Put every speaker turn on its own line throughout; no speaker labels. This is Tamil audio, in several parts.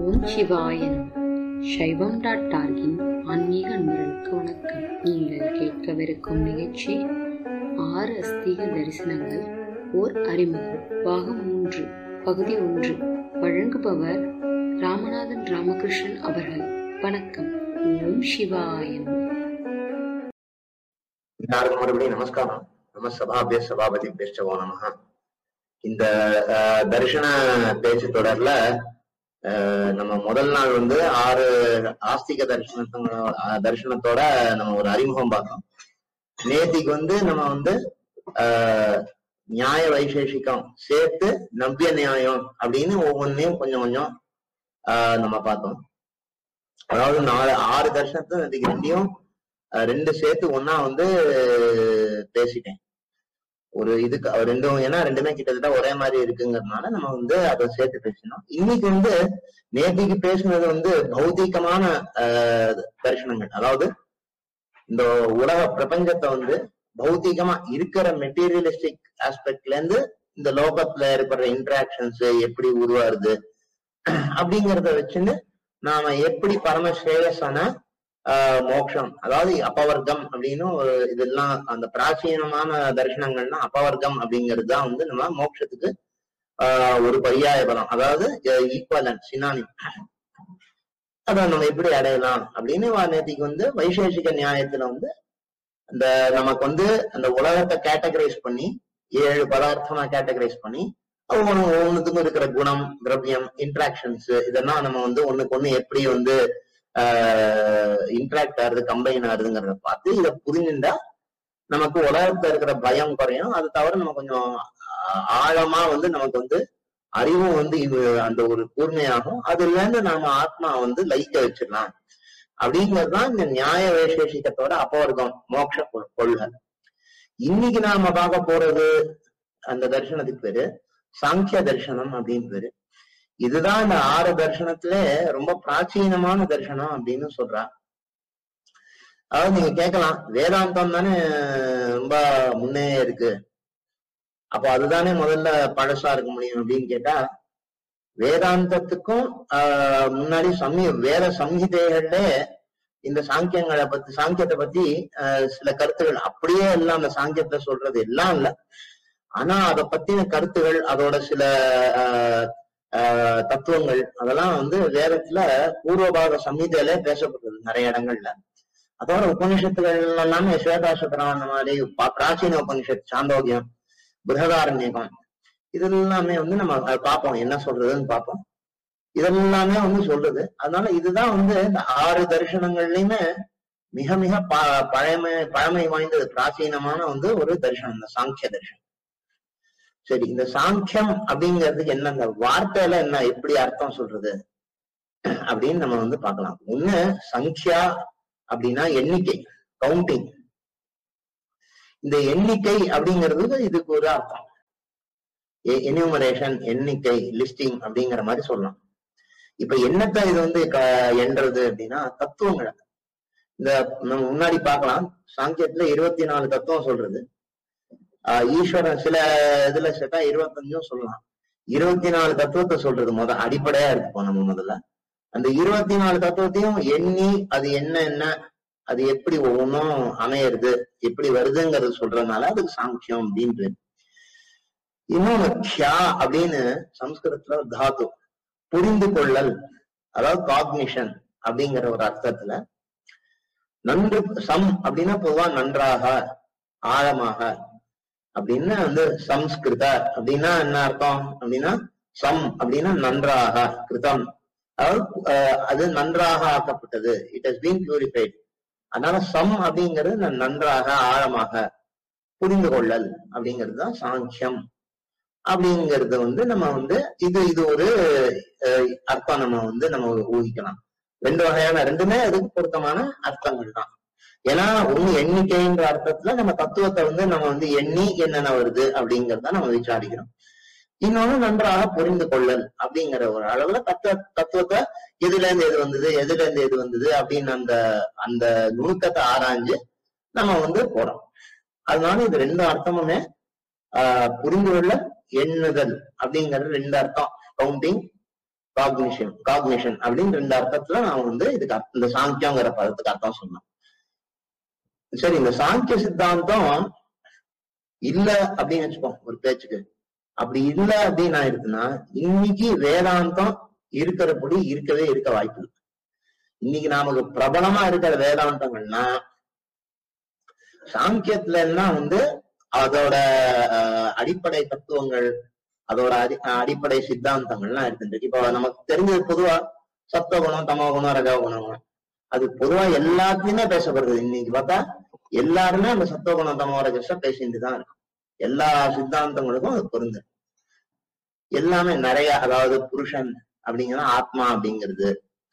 ஓம் சிவாய நம சைவம் டாட் டார்கின் ஆன்மீக அன்பர்களுக்கு வணக்கம் நீங்கள் கேட்கவிருக்கும் நிகழ்ச்சி ஆறு அஸ்தீக தரிசனங்கள் ஓர் அறிமுகம் பாகம் மூன்று பகுதி ஒன்று வழங்குபவர் ராமநாதன் ராமகிருஷ்ணன் அவர்கள் வணக்கம் ஓம் சிவாய நம
எல்லாருக்கும் மறுபடியும் நமஸ்காரம் நம சபாபிய சபாபதி பேச்சவோ நமக இந்த அஹ், தரிசன பேச்சு தொடர்ல அஹ், நம்ம முதல் நாள் வந்து ஆறு ஆஸ்திக தரிசனத்தோட அஹ், தரிசனத்தோட நம்ம ஒரு அறிமுகம் பார்த்தோம் நேத்திக்கு வந்து நம்ம வந்து ஆஹ், நியாய வைசேஷிகம் சேர்த்து நவ்ய நியாயம் அப்படின்னு ஒவ்வொன்றையும் கொஞ்சம் கொஞ்சம் ஆஹ், நம்ம பார்த்தோம் அதாவது நாலு ஆறு தரிசனத்தை நேத்திக்கு ரெண்டையும் அஹ் ரெண்டு சேர்த்து ஒன்னா வந்து பேசிட்டேன் ஒரு இதுக்கு அஹ் ரெண்டும் ஏன்னா ரெண்டுமே கிட்டத்தட்ட ஒரே மாதிரி இருக்குங்கிறதுனால நம்ம வந்து அதை சேர்த்து பேசினோம் இன்னைக்கு வந்து நேத்திக்கு பேசினது வந்து பௌதிகமான ஆஹ் தரிசனங்கள் அதாவது இந்த உலக பிரபஞ்சத்தை வந்து பௌதிகமா இருக்கிற மெட்டீரியலிஸ்டிக் ஆஸ்பெக்ட்ல இருந்து இந்த லோகத்துல ஏற்படுற இன்டராக்ஷன்ஸ் எப்படி உருவாருது அப்படிங்கிறத வச்சுன்னு நாம எப்படி பரமஸ்ரேயஸான ஆஹ் மோக்ஷம் அதாவது அப்பவர்க்கம் அப்படின்னு ஒரு இதெல்லாம் அந்த பிராச்சீனமான தரிசனங்கள்னா அப்பவர்க்கம் அப்படிங்கிறது தான் வந்து நம்ம மோட்சத்துக்கு ஆஹ் ஒரு பரியாய பலம் அதாவது ஈக்குவலன் சினானி அதை நம்ம எப்படி அடையலாம் அப்படின்னு வா- நேத்திக்கு வந்து வைசேஷிக நியாயத்துல வந்து அந்த நமக்கு வந்து அந்த உலகத்தை கேட்டகரைஸ் பண்ணி ஏழு பதார்த்தமா கேட்டகரைஸ் பண்ணி ஒவ்வொன்று ஒவ்வொன்றுத்துக்கும் இருக்கிற குணம் திரவியம் இன்ட்ராக்ஷன்ஸ் இதெல்லாம் நம்ம வந்து ஒண்ணுக்கு ஒண்ணு எப்படி வந்து இன்ட்ராக்ட் ஆகுது கம்பைன் ஆகுதுங்கிறத பார்த்து இதை புரிஞ்சுட்டா நமக்கு உலகத்துல இருக்கிற பயம் குறையும் அது தவிர நம்ம கொஞ்சம் ஆ- ஆழமா வந்து நமக்கு வந்து அறிவும் வந்து இது அந்த ஒரு கூர்மையாகும் அதுல இருந்து நாம ஆத்மா வந்து லைக்க வச்சிடலாம் அப்படிங்கறதுதான் இந்த நியாய வைசேஷிகத்தோட அப்பவர்க்கம் மோட்ச கொள்- கொள்கை இன்னைக்கு நாம பார்க்க போறது அந்த தரிசனத்துக்கு பேரு சாங்கிய தரிசனம் அப்படின்னு பேரு இதுதான் இந்த ஆறு தரிசனத்துல ரொம்ப பிராச்சீனமான தரிசனம் அப்படின்னு சொல்றா அதாவது நீங்க கேட்கலாம் வேதாந்தம் தானே ரொம்ப முன்னே இருக்கு அப்போ அதுதானே முதல்ல பழசா இருக்க முடியும் அப்படின்னு கேட்டா வேதாந்தத்துக்கும் ஆஹ் முன்னாடி சம்ஹி வேத சம்ஹிதைகள்ல இந்த சாங்கியங்களை பத்தி சாங்கியத்தை பத்தி ஆஹ் சில கருத்துகள் அப்படியே எல்லாம் அந்த சாங்கியத்தை சொல்றது எல்லாம் இல்ல ஆனா அதை பத்தின கருத்துகள் அதோட சில ஆஹ் ஆஹ் தத்துவங்கள் அதெல்லாம் வந்து வேதத்துல பூர்வபாக சம்ஹிதையில பேசப்படுறது நிறைய இடங்கள்ல அதோட உபனிஷத்துகள் எல்லாமே ஸ்வேதாசத்திரம் அந்த மாதிரி பா- பிராச்சீன உபனிஷத் சாந்தோக்கியம் பிருகதாரண்யகம் இது எல்லாமே வந்து நம்ம அஹ் பார்ப்போம் என்ன சொல்றதுன்னு பார்ப்போம் இதெல்லாமே வந்து சொல்றது அதனால இதுதான் வந்து இந்த ஆறு தரிசனங்கள்லயுமே மிக மிக ப பழமை பழமை வாய்ந்தது பிராச்சீனமான வந்து ஒரு தரிசனம் இந்த சாங்கிய தரிசனம் சரி இந்த சாங்கியம் அப்படிங்கிறதுக்கு என்ன இந்த வார்த்தையில என்ன எப்படி அர்த்தம் சொல்றது அப்படின்னு நம்ம வந்து பார்க்கலாம் ஒண்ணு சங்கியா அப்படின்னா எண்ணிக்கை கவுண்டிங் இந்த எண்ணிக்கை அப்படிங்கிறதுக்கு இதுக்கு ஒரு அர்த்தம் எனியூமரேஷன் எண்ணிக்கை லிஸ்டிங் அப்படிங்கிற மாதிரி சொல்லலாம் இப்ப என்னத்தை இது வந்து க- எண்றது அப்படின்னா தத்துவங்களை இந்த நம்ம முன்னாடி பார்க்கலாம் சாங்கியத்துல இருபத்தி நாலு தத்துவம் சொல்றது ஆஹ் ஈஸ்வரன் சில இதுல சேர்த்தா இருபத்தஞ்சும் சொல்லலாம் இருபத்தி நாலு தத்துவத்தை சொல்றது முத அடிப்படையா இருக்கும் நம்ம முதல்ல அந்த இருபத்தி நாலு தத்துவத்தையும் எண்ணி அது என்ன என்ன அது எப்படி ஒவ்வொன்றும் அமையிறது எப்படி வருதுங்கிறது சொல்றதுனால அதுக்கு சாங்கியம் அப்படின்னு பேரு. இன்னொன்னு க்யா அப்படின்னு சம்ஸ்கிருதத்துல ஒரு தாத்து புரிந்து கொள்ளல் அதாவது காக்னிஷன் அப்படிங்கிற ஒரு அர்த்தத்துல நன்று சம் அப்படின்னா பொதுவா நன்றாக ஆழமாக அப்படின்னு வந்து சம்ஸ்கிருத அப்படின்னா என்ன அர்த்தம் அப்படின்னா சம் அப்படின்னா நன்றாக கிருதம் அதாவது அஹ், அது நன்றாக ஆக்கப்பட்டது இட் ஹஸ் பீன் பியூரிஃபைட் அதனால சம் அப்படிங்கிறது ந- நன்றாக ஆழமாக புரிந்து கொள்ளல் அப்படிங்கிறது தான் சாங்கியம் அப்படிங்கிறது வந்து நம்ம வந்து இது இது ஒரு அஹ், அர்த்தம் நம்ம வந்து நம்ம ஊகிக்கலாம் ரெண்டு வகையான ரெண்டுமே அதுக்கு பொருத்தமான அர்த்தங்கள் தான் ஏன்னா ஒண்ணு எண்ணிக்கைன்ற அர்த்தத்துல நம்ம தத்துவத்தை வந்து நம்ம வந்து எண்ணி என்னென்ன வருது அப்படிங்கறத நம்ம விசாரிக்கிறோம் இன்னொன்னு நன்றாக புரிந்து கொள்ளல் அப்படிங்கிற ஒரு அளவுல தத்துவ தத்துவத்தை எதுல இருந்து எது வந்தது எதுல இருந்து எது வந்தது அப்படின்னு அந்த அந்த நுணுக்கத்தை ஆராய்ஞ்சு நம்ம வந்து போறோம் அதனால இது ரெண்டு அர்த்தமுமே ஆஹ் புரிந்து கொள்ள எண்ணுதல் அப்படிங்கிறது ரெண்டு அர்த்தம் கவுண்டிங் காக்னிஷன் காக்னிஷன் அப்படின்னு ரெண்டு அர்த்தத்துல நான் வந்து இதுக்கு அர்த்தம் இந்த சாங்கியங்கிற பதத்துக்கு அர்த்தம் சொன்னேன் சரி இந்த சாங்கிய சித்தாந்தம் இல்ல அப்படின்னு வச்சுப்போம் ஒரு பேச்சுக்கு அப்படி இல்ல அப்படின்னு ஆயிடுச்சுன்னா இன்னைக்கு வேதாந்தம் இருக்கிறபடி இருக்கவே இருக்க வாய்ப்பு இல்லை இன்னைக்கு நமக்கு பிரபலமா இருக்கிற வேதாந்தங்கள்னா சாங்கியத்துல எல்லாம் வந்து அதோட அஹ், அடிப்படை தத்துவங்கள் அதோட அடி அஹ், அடிப்படை சித்தாந்தங்கள்லாம் இருக்குது இப்போ நமக்கு தெரிஞ்சது பொதுவா சப்தகுணம் தமோகுணம் ரஜோகுணம் அது பொதுவா எல்லாத்துலயுமே பேசப்படுறது இன்னைக்கு பார்த்தா எல்லாருமே அந்த சத்துவகுணம் தமோ ரஜச பேசிட்டு தான் இருக்கும் எல்லா சித்தாந்தங்களுக்கும் அது பொருந்து எல்லாமே நிறைய அதாவது புருஷன் அப்படிங்கிறது ஆத்மா அப்படிங்கிறது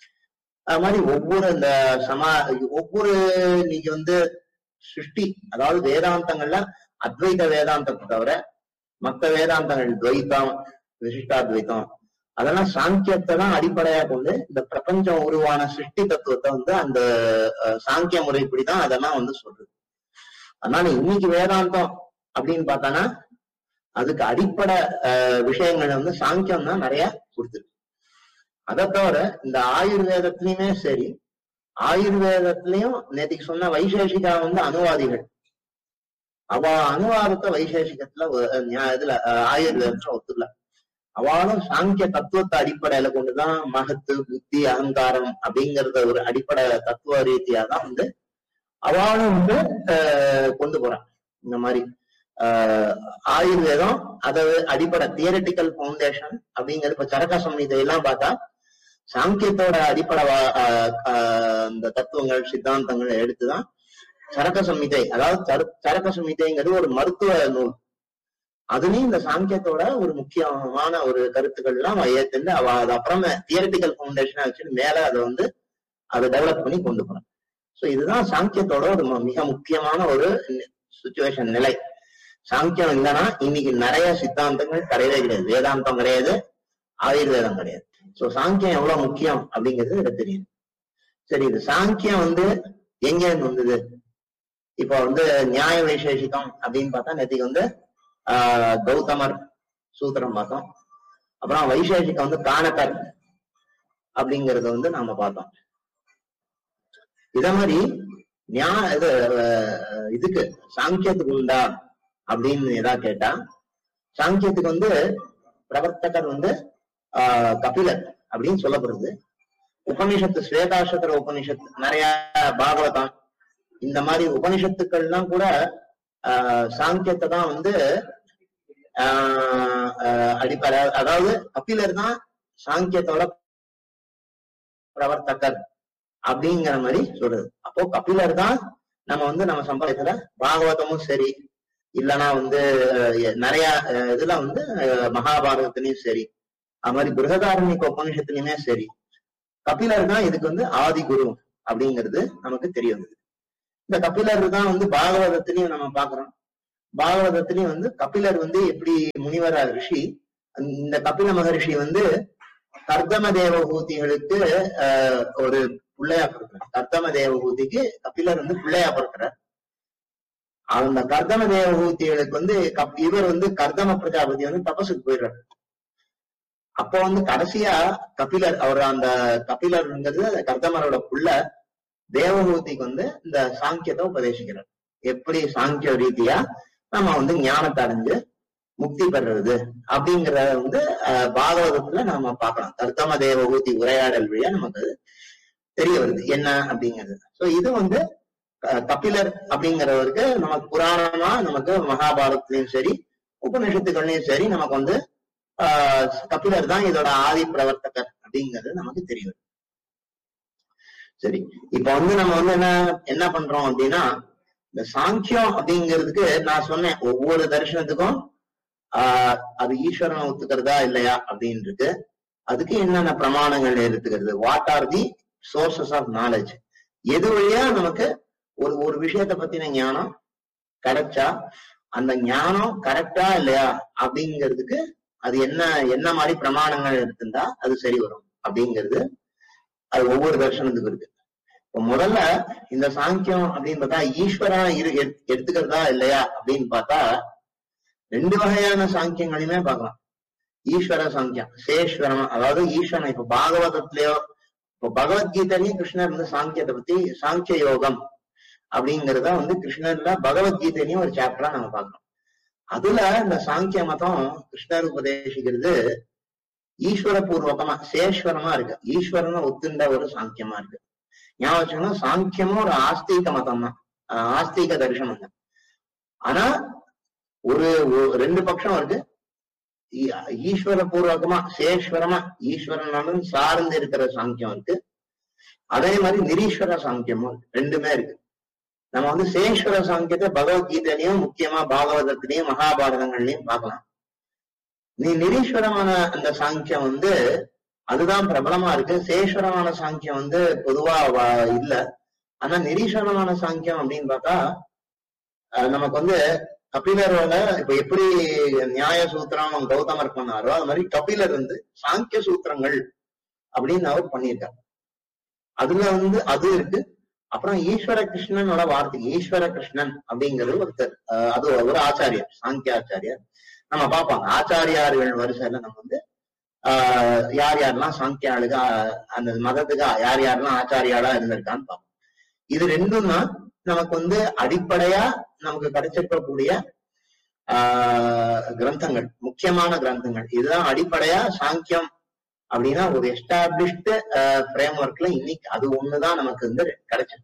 அது மாதிரி ஒவ்வொரு இந்த சமா ஒவ்வொரு நீங்க வந்து சிருஷ்டி அதாவது வேதாந்தங்கள்ல அத்வைத வேதாந்தத்தை தவிர மத்த வேதாந்தங்கள் துவைத்தம் விசிஷ்டாத்வைத்தம் அதெல்லாம் சாங்கியத்தை தான் அடிப்படையா கொண்டு இந்த பிரபஞ்சம் உருவான சிருஷ்டி தத்துவத்தை வந்து அந்த அஹ், சாங்கிய முறைப்படிதான் அதெல்லாம் வந்து சொல்றது அதனால இன்னைக்கு வேதாந்தம் அப்படின்னு பார்த்தானா அதுக்கு அடிப்படை அஹ், விஷயங்கள் வந்து சாங்கியம் தான் நிறைய கொடுத்துருக்கு அதை தவிர இந்த ஆயுர்வேதத்திலயுமே சரி ஆயுர்வேதத்திலையும் நேத்திக்கு சொன்ன வைசேஷிகா வந்து அனுவாதிகள் அவ அனுவாதத்தை வைசேஷிகத்துல ஒ- ஞா- இதுல அஹ், ஆயுர்வேதத்துல ஒத்துக்கல அவளும் சாங்கிய தத்துவத்தை அடிப்படையில கொண்டுதான் மகத்து புத்தி அகங்காரம் அப்படிங்கறத ஒரு அடிப்படை தத்துவ ரீதியா தான் வந்து அவளும் வந்து அஹ், கொண்டு போறான் இந்த மாதிரி ஆஹ் ஆயுர்வேதம் அதாவது அடிப்படை தியரட்டிக்கல் ஃபவுண்டேஷன் அப்படிங்கிறது இப்ப சரக சம்ஹிதையெல்லாம் பார்த்தா சாங்கியத்தோட அடிப்படை வா- ஆஹ் ஆஹ் இந்த தத்துவங்கள் சித்தாந்தங்கள் எடுத்துதான் சரக சம்ஹிதை அதாவது சர- சரக சம்ஹிதைங்கிறது ஒரு மருத்துவ நூல் அதுலயும் இந்த சாங்கியத்தோட ஒரு முக்கியமான ஒரு கருத்துக்கள்லாம் அவ ஏத்துண்டு அவ அது அப்புறமே தியரட்டிக்கல் ஃபவுண்டேஷனா வச்சுட்டு மேல அதை வந்து அதை டெவலப் பண்ணி கொண்டு போறான் சோ இதுதான் சாங்கியத்தோட ஒரு ம- மிக முக்கியமான ஒரு சுச்சுவேஷன் நிலை சாங்கியம் இல்லைன்னா இன்னைக்கு நிறைய சித்தாந்தங்கள் கிடையவே கிடையாது வேதாந்தம் கிடையாது ஆயுர்வேதம் கிடையாது சோ சாங்கியம் எவ்வளவு முக்கியம் அப்படிங்கிறது எனக்கு தெரியுது சரி இது சாங்கியம் வந்து எங்க இருந்து வந்தது இப்ப வந்து நியாய வைசேஷிகம் அப்படின்னு பார்த்தா நேத்திக்கு வந்து ஆஹ் கௌதமர் சூத்திரம் பார்த்தோம் அப்புறம் வைசேஷிகம் வந்து காணக்கர் அப்படிங்கறத வந்து நாம பார்த்தோம் இத மாதிரி ஞா இது அஹ், இதுக்கு சாங்கியத்துக்கு உண்டா அப்படின்னு ஏதா கேட்டா சாங்கியத்துக்கு வந்து பிரவர்த்தகர் வந்து ஆஹ் கபிலர் அப்படின்னு சொல்லப்படுது உபனிஷத்து ஸ்வேதாசத்திர உபனிஷத்து நிறைய பாகவதம் இந்த மாதிரி உபனிஷத்துக்கள்லாம் கூட ஆஹ் சாங்கியத்தை தான் வந்து ஆஹ் ஆஹ் அடிப்படை அதாவது கபிலர் தான் சாங்கியத்தோட பிரவர்த்தகர் அப்படிங்கிற மாதிரி சொல்றது அப்போ கபிலர் தான் நம்ம வந்து நம்ம சம்பாதிக்கிற பாகவதமும் சரி இல்லைன்னா வந்து அஹ், நிறைய அஹ், இதுல வந்து அஹ், மகாபாரதத்திலயும் சரி அது மாதிரி பிருகதாரண்யக்க உபனிஷத்துலயுமே சரி கபிலர் தான் இதுக்கு வந்து ஆதி குரு அப்படிங்கிறது நமக்கு தெரிய வந்தது இந்த கபிலர் தான் வந்து பாகவதத்திலையும் நம்ம பாக்குறோம் பாகவதத்திலையும் வந்து கபிலர் வந்து எப்படி முனிவர ரிஷி இந்த கபில மகரிஷி வந்து கர்தம தேவபூதிகளுக்கு ஆஹ், ஒரு பிள்ளையா பிறக்கிறார் கர்தம தேவபூதிக்கு கபிலர் வந்து பிள்ளையா பிறக்கிறார் அந்த கர்தம தேவபூதிகளுக்கு வந்து கப்- இவர் வந்து கர்தம பிரஜாபதி வந்து தபசுக்கு போயிடுறாரு அப்போ வந்து கடைசியா கபிலர் அவர் அந்த கபிலர்ங்கிறது அந்த கர்தமரோட புள்ள தேவபூதிக்கு வந்து இந்த சாங்கியத்தை உபதேசிக்கிறார் எப்படி சாங்கிய ரீதியா நம்ம வந்து ஞானத்தை அடைஞ்சு முக்தி பெறுறது அப்படிங்கறத வந்து அஹ், பாகவதத்துல நாம பார்க்கலாம் கர்த்தம தேவபூதி உரையாடல் வழியா நமக்கு அது தெரிய வருது என்ன அப்படிங்கிறது சோ இது வந்து அஹ், கபிலர் அப்படிங்கிறவருக்கு நமக்கு புராணமா நமக்கு மகாபாரதத்திலயும் சரி உபநிஷத்துகள்லயும் சரி நமக்கு வந்து ஆஹ் கபிலர் தான் இதோட ஆதி பிரவர்த்தகர் அப்படிங்கிறது நமக்கு தெரியும் சரி இப்ப வந்து நம்ம வந்து என்ன என்ன பண்றோம் அப்படின்னா இந்த சாங்கியம் அப்படிங்கிறதுக்கு நான் சொன்னேன் ஒவ்வொரு தரிசனத்துக்கும் ஆஹ் அது ஈஸ்வரனை ஒத்துக்கிறதா இல்லையா அப்படின்னு இருக்கு அதுக்கு என்னென்ன பிரமாணங்கள் எடுத்துக்கிறது what are the sources of knowledge எது வழியா நமக்கு ஒரு ஒரு விஷயத்தை பத்தின ஞானம் கிடைச்சா அந்த ஞானம் கரெக்டா இல்லையா அப்படிங்கிறதுக்கு அது என்ன என்ன மாதிரி பிரமாணங்கள் எடுத்திருந்தா அது சரி வரும் அப்படிங்கிறது அது ஒவ்வொரு தர்சனத்துக்கும் இருக்கு இப்ப முதல்ல இந்த சாங்கியம் அப்படின்னு பார்த்தா ஈஸ்வரன் இரு எடுத்- எடுத்துக்கிறதா இல்லையா அப்படின்னு பார்த்தா ரெண்டு வகையான சாங்கியங்களையுமே பார்க்கலாம் ஈஸ்வர சாங்கியம் சேஸ்வரம் அதாவது ஈஸ்வரன் இப்ப பாகவதத்திலயோ இப்ப பகவத்கீதையிலயும் கிருஷ்ணர் வந்து சாங்கியத்தை பத்தி சாங்கிய யோகம் அப்படிங்கறத வந்து கிருஷ்ணர்ல பகவத்கீதையிலயும் ஒரு சாப்டரா நம்ம பார்க்கணும் அதுல இந்த சாங்கிய மதம் கிருஷ்ணர் உபதேசிக்கிறது ஈஸ்வர பூர்வகமா சேஸ்வரமா இருக்கு ஈஸ்வரனை ஒத்துண்ட ஒரு சாங்கியமா இருக்கு ஞாபகம் வச்சுக்கணும் சாங்கியமும் ஒரு ஆஸ்திக மதம் தான் ஆஹ் ஆஸ்திக தரிசனம் தான் ஆனா ஒரு ஒ- ரெண்டு பட்சம் இருக்கு ஈ- ஈஸ்வர பூர்வகமா சேஸ்வரமா ஈஸ்வரனாலும் சார்ந்து இருக்கிற சாங்கியம் இருக்கு அதே மாதிரி நிரீஸ்வர சாங்கியமும் இருக்கு ரெண்டுமே இருக்கு நம்ம வந்து சேஸ்வர சாங்கியத்தை பகவத்கீதையிலையும் முக்கியமா பாகவதத்திலையும் மகாபாரதங்கள்லயும் பார்க்கலாம் நீ நிரீஸ்வரமான அந்த சாங்கியம் வந்து அதுதான் பிரபலமா இருக்கு சேஸ்வரமான சாங்கியம் வந்து பொதுவா வ- இல்ல ஆனா நிரீஸ்வரமான சாங்கியம் அப்படின்னு பார்த்தா அஹ் நமக்கு வந்து கபிலரோட இப்ப எப்படி நியாய சூத்திரம் கௌதமர் பண்ணாரோ அது மாதிரி கபிலர் வந்து சாங்கிய சூத்திரங்கள் அப்படின்னு அவர் பண்ணியிருக்காரு அதுல வந்து அது இருக்கு அப்புறம் ஈஸ்வர கிருஷ்ணனோட வார்த்தை ஈஸ்வர கிருஷ்ணன் அப்படிங்கிறது ஒருத்தர் அஹ் அது ஒரு ஆச்சாரியர் சாங்கிய ஆச்சாரியர் நம்ம பார்ப்பாங்க ஆச்சாரியார்கள் வரிசையில நம்ம வந்து ஆஹ் யார் யாரெல்லாம் சாங்கிய ஆளுக ஆஹ் அந்த மதத்துக்கு யார் யாரெல்லாம் ஆச்சாரியாளா இருந்திருக்கான்னு பார்ப்போம் இது ரெண்டும் தான் நமக்கு வந்து அடிப்படையா நமக்கு கிடைச்சிருக்கக்கூடிய ஆஹ் கிரந்தங்கள் முக்கியமான கிரந்தங்கள் இதுதான் அடிப்படையா சாங்கியம் அப்படின்னா ஒரு எஸ்டாப்ளிஷ்டு ஃப்ரேம் ஒர்க்ல இன்னைக்கு அது ஒண்ணுதான் நமக்கு வந்து கிடைச்சிருக்கு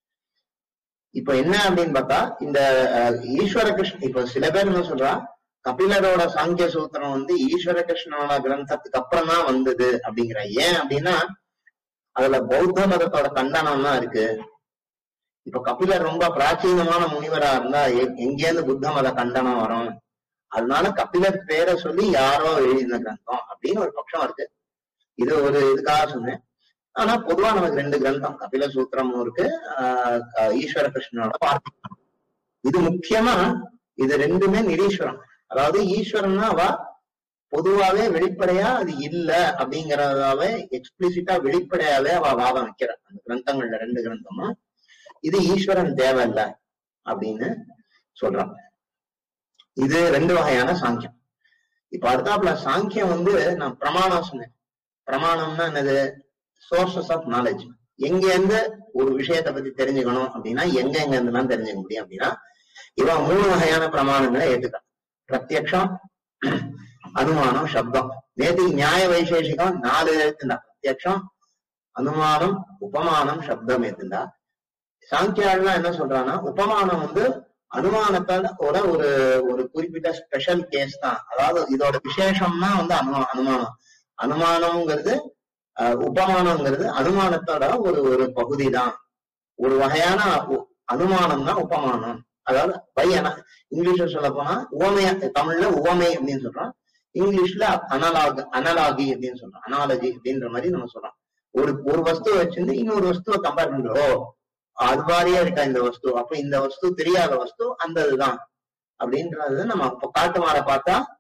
இப்ப என்ன அப்படின்னு பார்த்தா இந்த அஹ், ஈஸ்வர கிருஷ்ண இப்ப சில பேர் என்ன சொல்றா கபிலரோட சாங்கிய சூத்திரம் வந்து ஈஸ்வர கிருஷ்ணனோட கிரந்தத்துக்கு அப்புறம் தான் வந்தது அப்படிங்கிற ஏன் அப்படின்னா அதுல பௌத்த மதத்தோட கண்டனம் தான் இருக்கு இப்ப கபிலர் ரொம்ப பிராச்சீனமான முனிவரா இருந்தா எ- எங்கேருந்து புத்த மத கண்டனம் வரும் அதனால கபிலர் பேரை சொல்லி யாரோ எழுதின கிரந்தம் அப்படின்னு ஒரு பட்சம் இருக்கு இது ஒரு இதுக்காக சொன்னேன் ஆனா பொதுவா நமக்கு ரெண்டு கிரந்தம் கபில சூத்திரமும் இருக்கு ஆஹ் க- ஈஸ்வர கிருஷ்ணனோட வார்த்தை இது முக்கியமா இது ரெண்டுமே நிரீஸ்வரம் அதாவது ஈஸ்வரன்னா அவ பொதுவாவே வெளிப்படையா அது இல்ல அப்படிங்கறதாவே எக்ஸ்பிளிசிட்டா வெளிப்படையாவே அவ வாதம் வைக்கிற அந்த கிரந்தங்கள்ல ரெண்டு கிரந்தமும் இது ஈஸ்வரன் தேவையில்ல அப்படின்னு சொல்றான் இது ரெண்டு வகையான சாங்கியம் இப்ப அடுத்தாப்புல சாங்கியம் வந்து நான் பிரமாணம் சொன்னேன் பிரமாணம்னா என்னது சோர்சஸ் ஆஃப் நாலேஜ் எங்க இருந்து ஒரு விஷயத்தை பத்தி தெரிஞ்சுக்கணும் அப்படின்னா எங்க எங்க இருந்துலாம் தெரிஞ்சுக்க முடியும் அப்படின்னா இவன் மூணு வகையான பிரமாணங்களை ஏத்துக்கிறான் பிரத்யக்ஷம் அனுமானம் சப்தம் நேத்தி நியாய வைசேஷிகம் நாலு ஏத்துண்டா பிரத்யக்ஷம் அனுமானம் உபமானம் சப்தம் ஏத்துண்டா சாங்கியாள்லாம் என்ன சொல்றான்னா உபமானம் வந்து அனுமானத்தால் கூட ஒரு ஒரு குறிப்பிட்ட ஸ்பெஷல் கேஸ் தான் அதாவது இதோட விசேஷம்னா வந்து அனுமா அனுமானம் அனுமானம்ங்கிறது அஹ், உபமானம்ங்கிறது அனுமானத்தோட ஒரு ஒரு பகுதி தான் ஒரு வகையான உ- அனுமானம் தான் உபமானம் அதாவது பை அன இங்கிலீஷ்ல சொல்ல போனா உவமைய தமிழ்ல உவமை அப்படின்னு சொல்றோம் இங்கிலீஷ்ல அனலாக் அனலாகி அப்படின்னு சொல்றோம் அனாலஜி அப்படின்ற மாதிரி நம்ம சொல்றோம் ஒரு ஒரு வஸ்துவை வச்சிருந்து இன்னொரு வஸ்துவை கம்பேர் பண்றோம் ஓ அது மாதிரியே இருக்கா இந்த வஸ்து அப்ப இந்த வஸ்து தெரியாத வஸ்து அந்த இதுதான் அப்படின்றது நம்ம இப்ப காட்டு மாற பார்த்தா